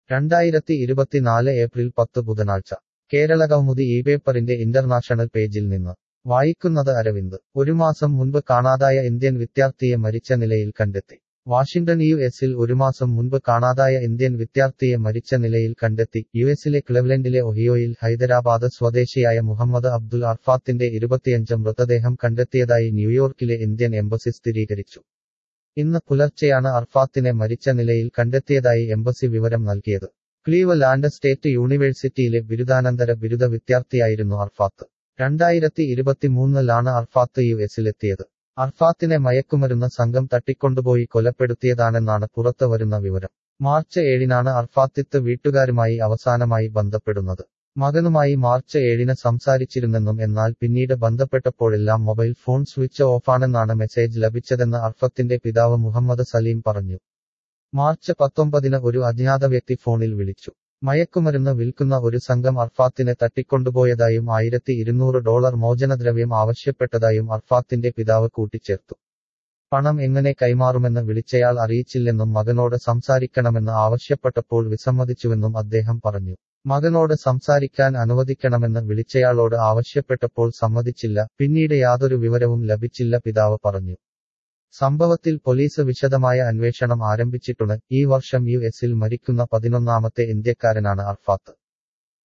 രണ്ടായിരത്തി ഇരുപത്തിനാല് ഏപ്രിൽ പത്ത് ബുധനാഴ്ച കേരള കൗമുദി ഈ പേപ്പറിന്റെ ഇന്റർനാഷണൽ പേജിൽ നിന്ന് വായിക്കുന്നത് അരവിന്ദ് ഒരു മാസം മുൻപ് കാണാതായ ഇന്ത്യൻ വിദ്യാർത്ഥിയെ മരിച്ച നിലയിൽ കണ്ടെത്തി വാഷിംഗ്ടൺ യു എസിൽ ഒരു മാസം മുൻപ് കാണാതായ ഇന്ത്യൻ വിദ്യാർത്ഥിയെ മരിച്ച നിലയിൽ കണ്ടെത്തി യു എസിലെ ക്ലെവ്ലൻഡിലെ ഒഹിയോയിൽ ഹൈദരാബാദ് സ്വദേശിയായ മുഹമ്മദ് അബ്ദുൽ അർഫാത്തിന്റെ ഇരുപത്തിയഞ്ച് മൃതദേഹം കണ്ടെത്തിയതായി ന്യൂയോർക്കിലെ ഇന്ത്യൻ എംബസി സ്ഥിരീകരിച്ചു ഇന്ന് പുലർച്ചെയാണ് അർഫാത്തിനെ മരിച്ച നിലയിൽ കണ്ടെത്തിയതായി എംബസി വിവരം നൽകിയത് ക്ലീവലാൻഡ് സ്റ്റേറ്റ് യൂണിവേഴ്സിറ്റിയിലെ ബിരുദാനന്തര ബിരുദ വിദ്യാർത്ഥിയായിരുന്നു അർഫാത്ത് രണ്ടായിരത്തി ഇരുപത്തിമൂന്നിലാണ് അർഫാത്ത് യു എസിലെത്തിയത് അർഫാത്തിനെ മയക്കുമരുന്ന് സംഘം തട്ടിക്കൊണ്ടുപോയി കൊലപ്പെടുത്തിയതാണെന്നാണ് പുറത്തു വരുന്ന വിവരം മാർച്ച് ഏഴിനാണ് അർഫാത്തിത്ത് വീട്ടുകാരുമായി അവസാനമായി ബന്ധപ്പെടുന്നത് മകനുമായി മാർച്ച് ഏഴിന് സംസാരിച്ചിരുന്നെന്നും എന്നാൽ പിന്നീട് ബന്ധപ്പെട്ടപ്പോഴെല്ലാം മൊബൈൽ ഫോൺ സ്വിച്ച് ഓഫാണെന്നാണ് മെസ്സേജ് ലഭിച്ചതെന്ന് അർഫത്തിന്റെ പിതാവ് മുഹമ്മദ് സലീം പറഞ്ഞു മാർച്ച് പത്തൊമ്പതിന് ഒരു അജ്ഞാത വ്യക്തി ഫോണിൽ വിളിച്ചു മയക്കുമരുന്ന് വിൽക്കുന്ന ഒരു സംഘം അർഫാത്തിനെ തട്ടിക്കൊണ്ടുപോയതായും ആയിരത്തി ഇരുന്നൂറ് ഡോളർ മോചനദ്രവ്യം ആവശ്യപ്പെട്ടതായും അർഫാത്തിന്റെ പിതാവ് കൂട്ടിച്ചേർത്തു പണം എങ്ങനെ കൈമാറുമെന്ന് വിളിച്ചയാൾ അറിയിച്ചില്ലെന്നും മകനോട് സംസാരിക്കണമെന്ന് ആവശ്യപ്പെട്ടപ്പോൾ വിസമ്മതിച്ചുവെന്നും അദ്ദേഹം പറഞ്ഞു മകനോട് സംസാരിക്കാൻ അനുവദിക്കണമെന്ന് വിളിച്ചയാളോട് ആവശ്യപ്പെട്ടപ്പോൾ സമ്മതിച്ചില്ല പിന്നീട് യാതൊരു വിവരവും ലഭിച്ചില്ല പിതാവ് പറഞ്ഞു സംഭവത്തിൽ പോലീസ് വിശദമായ അന്വേഷണം ആരംഭിച്ചിട്ടുണ്ട് ഈ വർഷം യു എസിൽ മരിക്കുന്ന പതിനൊന്നാമത്തെ ഇന്ത്യക്കാരനാണ് അർഫാത്ത്